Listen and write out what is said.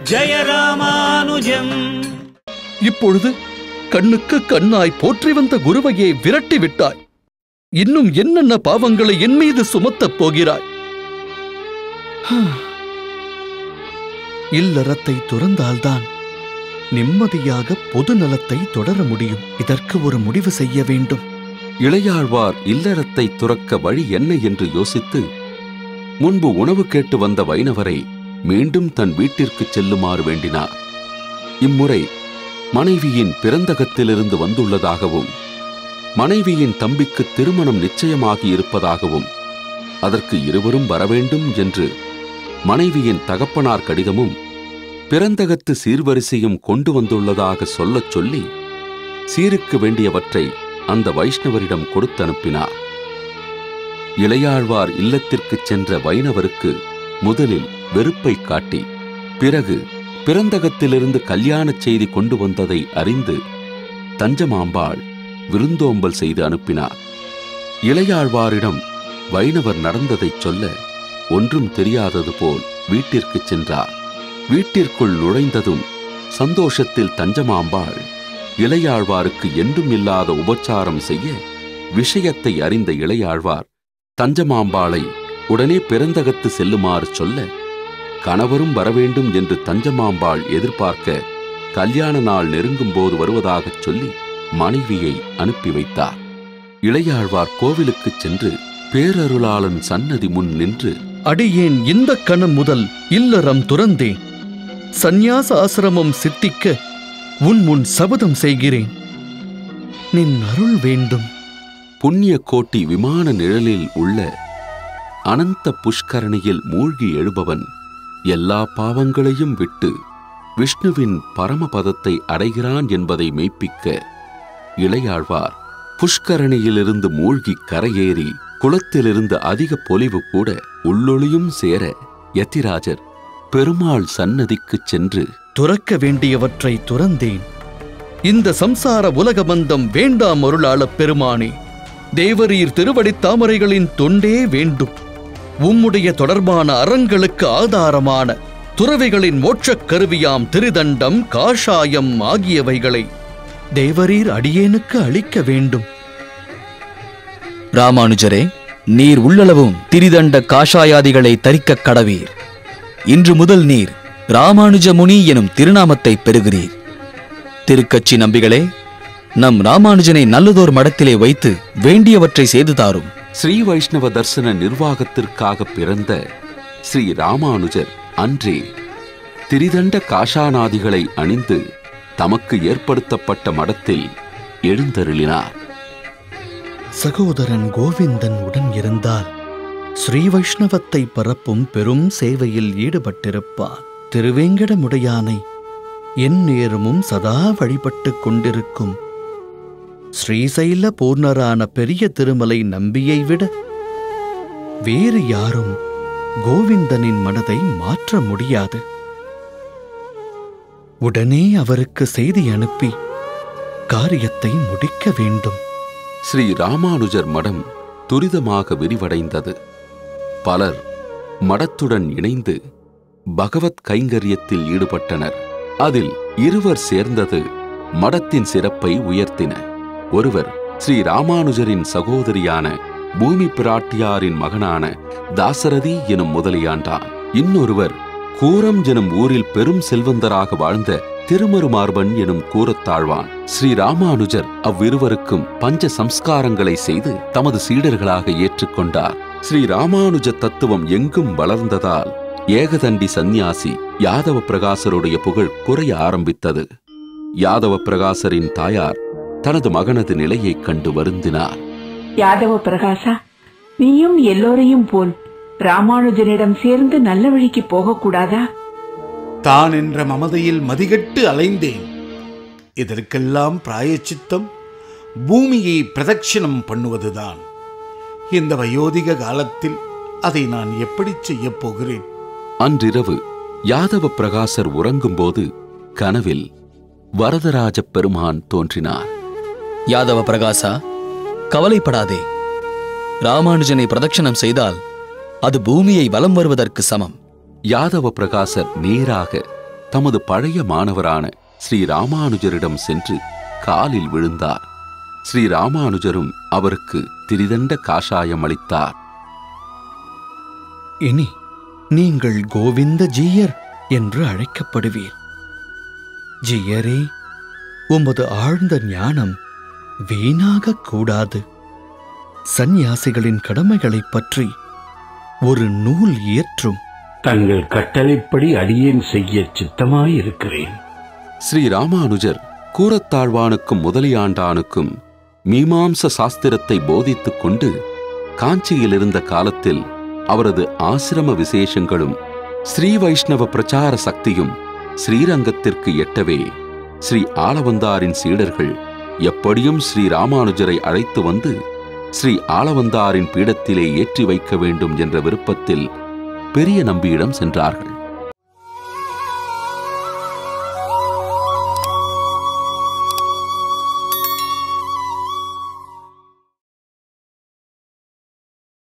ஜெய ராமானுஜம் இப்பொழுது கண்ணுக்கு கண்ணாய் போற்றி வந்த குருவையே விரட்டி விட்டாய் இன்னும் என்னென்ன பாவங்களை என் மீது சுமத்தப் போகிறாய் ஹா. இல்லறத்தை துறந்தால்தான் நிம்மதியாக பொது நலத்தை தொடர முடியும் இதற்கு ஒரு முடிவு செய்ய வேண்டும் இளையாழ்வார் இல்லறத்தை துறக்க வழி என்ன என்று யோசித்து முன்பு உணவு கேட்டு வந்த வைணவரை மீண்டும் தன் வீட்டிற்குச் செல்லுமாறு வேண்டினார் இம்முறை மனைவியின் பிறந்தகத்திலிருந்து வந்துள்ளதாகவும் மனைவியின் தம்பிக்கு திருமணம் நிச்சயமாகி இருப்பதாகவும் அதற்கு இருவரும் வரவேண்டும் என்று மனைவியின் தகப்பனார் கடிதமும் பிறந்தகத்து சீர்வரிசையும் கொண்டு வந்துள்ளதாக சொல்லச் சொல்லி சீருக்கு வேண்டியவற்றை அந்த வைஷ்ணவரிடம் கொடுத்து அனுப்பினார் இளையாழ்வார் இல்லத்திற்குச் சென்ற வைணவருக்கு முதலில் வெறுப்பை காட்டி பிறகு பிறந்தகத்திலிருந்து கல்யாணச் செய்தி கொண்டு வந்ததை அறிந்து தஞ்சமாம்பாள் விருந்தோம்பல் செய்து அனுப்பினார் இளையாழ்வாரிடம் வைணவர் நடந்ததைச் சொல்ல ஒன்றும் தெரியாதது போல் வீட்டிற்குச் சென்றார் வீட்டிற்குள் நுழைந்ததும் சந்தோஷத்தில் தஞ்சமாம்பாள் இளையாழ்வாருக்கு என்றும் இல்லாத உபச்சாரம் செய்ய விஷயத்தை அறிந்த இளையாழ்வார் தஞ்சமாம்பாளை உடனே பிறந்தகத்து செல்லுமாறு சொல்ல கணவரும் வரவேண்டும் என்று தஞ்சமாம்பாள் எதிர்பார்க்க கல்யாண நாள் நெருங்கும் போது வருவதாகச் சொல்லி மனைவியை அனுப்பி வைத்தார் இளையாழ்வார் கோவிலுக்குச் சென்று பேரருளாளன் சன்னதி முன் நின்று அடியேன் இந்த கணம் முதல் இல்லறம் துறந்தேன் சந்நியாச ஆசிரமம் சித்திக்க உன் முன் சபதம் செய்கிறேன் நின் அருள் வேண்டும் புண்ணிய கோட்டி விமான நிழலில் உள்ள அனந்த புஷ்கரணியில் மூழ்கி எழுபவன் எல்லா பாவங்களையும் விட்டு விஷ்ணுவின் பரமபதத்தை அடைகிறான் என்பதை மெய்ப்பிக்க இளையாழ்வார் புஷ்கரணியிலிருந்து மூழ்கி கரையேறி குளத்திலிருந்து அதிக பொலிவு கூட உள்ளொளியும் சேர யதிராஜர் பெருமாள் சன்னதிக்குச் சென்று துறக்க வேண்டியவற்றை துறந்தேன் இந்த சம்சார உலக பந்தம் வேண்டாம் அருளாளப் பெருமானே தேவரீர் திருவடித் தாமரைகளின் தொண்டே வேண்டும் உம்முடைய தொடர்பான அறங்களுக்கு ஆதாரமான துறவிகளின் மோட்சக் கருவியாம் திருதண்டம் காஷாயம் ஆகியவைகளை தேவரீர் அடியேனுக்கு அளிக்க வேண்டும் ராமானுஜரே நீர் உள்ளளவும் திரிதண்ட காஷாயாதிகளை தரிக்கக் கடவீர் இன்று முதல் நீர் ராமானுஜ முனி எனும் திருநாமத்தை பெறுகிறீர் திருக்கட்சி நம்பிகளே நம் ராமானுஜனை நல்லதோர் மடத்திலே வைத்து வேண்டியவற்றை செய்து தாரும் ஸ்ரீ வைஷ்ணவ தர்சன நிர்வாகத்திற்காக பிறந்த ஸ்ரீ ராமானுஜர் அன்றே திரிதண்ட காஷானாதிகளை அணிந்து தமக்கு ஏற்படுத்தப்பட்ட மடத்தில் எழுந்தருளினார் சகோதரன் கோவிந்தன் உடன் இருந்தால் ஸ்ரீ வைஷ்ணவத்தை பரப்பும் பெரும் சேவையில் ஈடுபட்டிருப்பார் திருவேங்கடமுடையானை என் நேரமும் சதா வழிபட்டுக் கொண்டிருக்கும் ஸ்ரீசைல பூர்ணரான பெரிய திருமலை நம்பியை விட வேறு யாரும் கோவிந்தனின் மனதை மாற்ற முடியாது உடனே அவருக்கு செய்தி அனுப்பி காரியத்தை முடிக்க வேண்டும் ஸ்ரீ ராமானுஜர் மடம் துரிதமாக விரிவடைந்தது பலர் மடத்துடன் இணைந்து பகவத் கைங்கரியத்தில் ஈடுபட்டனர் அதில் இருவர் சேர்ந்தது மடத்தின் சிறப்பை உயர்த்தின ஒருவர் ஸ்ரீ ராமானுஜரின் சகோதரியான பூமி பிராட்டியாரின் மகனான தாசரதி எனும் முதலியாண்டான் இன்னொருவர் கூரம் எனும் ஊரில் பெரும் செல்வந்தராக வாழ்ந்த திருமருமார்பன் எனும் கூரத்தாழ்வான் ஸ்ரீ ராமானுஜர் அவ்விருவருக்கும் பஞ்ச சம்ஸ்காரங்களை செய்து தமது சீடர்களாக ஏற்றுக்கொண்டார் ஸ்ரீ ராமானுஜ தத்துவம் எங்கும் வளர்ந்ததால் ஏகதண்டி சந்நியாசி யாதவ பிரகாசருடைய புகழ் குறைய ஆரம்பித்தது யாதவ பிரகாசரின் தாயார் தனது மகனது நிலையைக் கண்டு வருந்தினார் யாதவ பிரகாசா நீயும் எல்லோரையும் போல் ராமானுஜனிடம் சேர்ந்து நல்ல வழிக்கு போகக்கூடாதா தான் என்ற மமதையில் மதிகட்டு அலைந்தேன் இதற்கெல்லாம் பிராயச்சித்தம் பூமியை பிரதட்சிணம் பண்ணுவதுதான் இந்த வயோதிக காலத்தில் அதை நான் எப்படி செய்யப் போகிறேன் அன்றிரவு யாதவ பிரகாசர் உறங்கும்போது கனவில் வரதராஜப் பெருமான் தோன்றினார் யாதவ பிரகாசா கவலைப்படாதே ராமானுஜனை பிரதட்சணம் செய்தால் அது பூமியை வலம் வருவதற்கு சமம் யாதவ பிரகாசர் நேராக தமது பழைய மாணவரான ஸ்ரீ ராமானுஜரிடம் சென்று காலில் விழுந்தார் ஸ்ரீ ராமானுஜரும் அவருக்கு திரிதண்ட காஷாயம் அளித்தார் இனி நீங்கள் கோவிந்த ஜீயர் என்று அழைக்கப்படுவீர் ஜீயரே உமது ஆழ்ந்த ஞானம் வீணாகக் கூடாது சந்நியாசிகளின் கடமைகளைப் பற்றி ஒரு நூல் இயற்றும் தங்கள் கட்டளைப்படி அடியேன் செய்ய சித்தமாயிருக்கிறேன் ஸ்ரீ ராமானுஜர் கூரத்தாழ்வானுக்கும் முதலியாண்டானுக்கும் மீமாம்ச சாஸ்திரத்தை போதித்துக் கொண்டு காஞ்சியில் இருந்த காலத்தில் அவரது ஆசிரம விசேஷங்களும் ஸ்ரீ வைஷ்ணவ பிரச்சார சக்தியும் ஸ்ரீரங்கத்திற்கு எட்டவே ஸ்ரீ ஆளவந்தாரின் சீடர்கள் எப்படியும் ஸ்ரீ ராமானுஜரை அழைத்து வந்து ஸ்ரீ ஆளவந்தாரின் பீடத்திலே ஏற்றி வைக்க வேண்டும் என்ற விருப்பத்தில் பெரிய நம்பியிடம் சென்றார்கள்